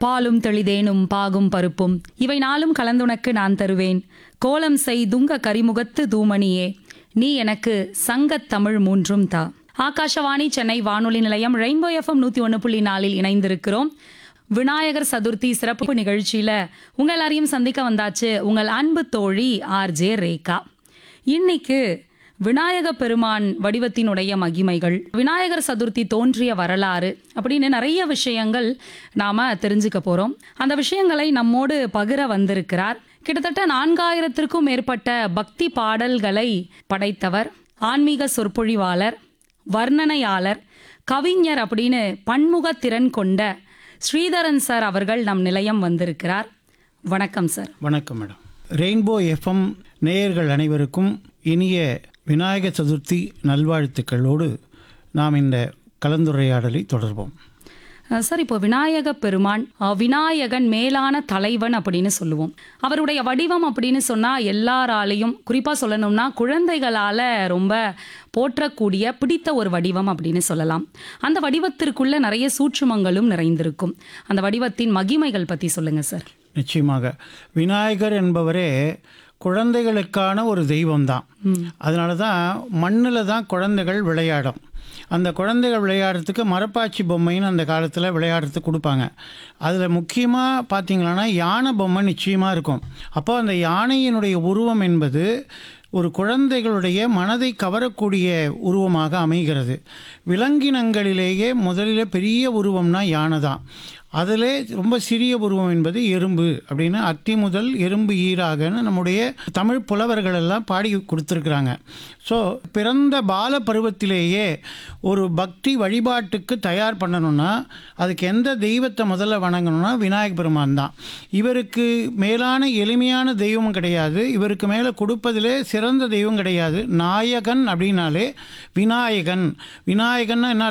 பாலும் தெளிதேனும் பாகும் பருப்பும் இவை நாளும் கலந்துனக்கு நான் தருவேன் கோலம் செய் துங்க கரிமுகத்து தூமணியே நீ எனக்கு சங்கத் தமிழ் மூன்றும் தா ஆகாஷவாணி சென்னை வானொலி நிலையம் ரெயின்போ எஃப்எம் நூத்தி ஒன்று புள்ளி நாலில் இணைந்திருக்கிறோம் விநாயகர் சதுர்த்தி சிறப்பு நிகழ்ச்சியில உங்க எல்லாரையும் சந்திக்க வந்தாச்சு உங்கள் அன்பு தோழி ஆர் ஜே ரேகா இன்னைக்கு விநாயக பெருமான் வடிவத்தினுடைய மகிமைகள் விநாயகர் சதுர்த்தி தோன்றிய வரலாறு அப்படின்னு நிறைய விஷயங்கள் நாம தெரிஞ்சுக்க போறோம் அந்த விஷயங்களை நம்மோடு பகிர வந்திருக்கிறார் கிட்டத்தட்ட நான்காயிரத்திற்கும் மேற்பட்ட பக்தி பாடல்களை படைத்தவர் ஆன்மீக சொற்பொழிவாளர் வர்ணனையாளர் கவிஞர் அப்படின்னு பன்முக திறன் கொண்ட ஸ்ரீதரன் சார் அவர்கள் நம் நிலையம் வந்திருக்கிறார் வணக்கம் சார் வணக்கம் மேடம் ரெயின்போ எஃப்எம் நேயர்கள் அனைவருக்கும் இனிய விநாயகர் சதுர்த்தி நல்வாழ்த்துக்களோடு நாம் இந்த கலந்துரையாடலை தொடர்வோம் அஹ் சார் இப்போ விநாயக பெருமான் அஹ் விநாயகன் மேலான தலைவன் அப்படின்னு சொல்லுவோம் அவருடைய வடிவம் அப்படின்னு சொன்னா எல்லாராலையும் குறிப்பா சொல்லணும்னா குழந்தைகளால ரொம்ப போற்றக்கூடிய பிடித்த ஒரு வடிவம் அப்படின்னு சொல்லலாம் அந்த வடிவத்திற்குள்ள நிறைய சூட்சுமங்களும் நிறைந்திருக்கும் அந்த வடிவத்தின் மகிமைகள் பத்தி சொல்லுங்க சார் நிச்சயமாக விநாயகர் என்பவரே குழந்தைகளுக்கான ஒரு தெய்வம்தான் அதனால தான் மண்ணில் தான் குழந்தைகள் விளையாடும் அந்த குழந்தைகள் விளையாடுறதுக்கு மரப்பாச்சி பொம்மைன்னு அந்த காலத்தில் விளையாடுறதுக்கு கொடுப்பாங்க அதில் முக்கியமாக பார்த்தீங்கன்னா யானை பொம்மை நிச்சயமாக இருக்கும் அப்போ அந்த யானையினுடைய உருவம் என்பது ஒரு குழந்தைகளுடைய மனதை கவரக்கூடிய உருவமாக அமைகிறது விலங்கினங்களிலேயே முதலில் பெரிய உருவம்னா யானை தான் அதிலே ரொம்ப சிறிய உருவம் என்பது எறும்பு அப்படின்னு அத்தி முதல் எறும்பு ஈராகன்னு நம்முடைய தமிழ் புலவர்கள் எல்லாம் பாடி கொடுத்துருக்குறாங்க ஸோ பிறந்த பால பருவத்திலேயே ஒரு பக்தி வழிபாட்டுக்கு தயார் பண்ணணும்னா அதுக்கு எந்த தெய்வத்தை முதல்ல வணங்கணும்னா விநாயக பெருமான் தான் இவருக்கு மேலான எளிமையான தெய்வம் கிடையாது இவருக்கு மேலே கொடுப்பதிலே சிறந்த தெய்வம் கிடையாது நாயகன் அப்படின்னாலே விநாயகன் விநாயகன்னா என்ன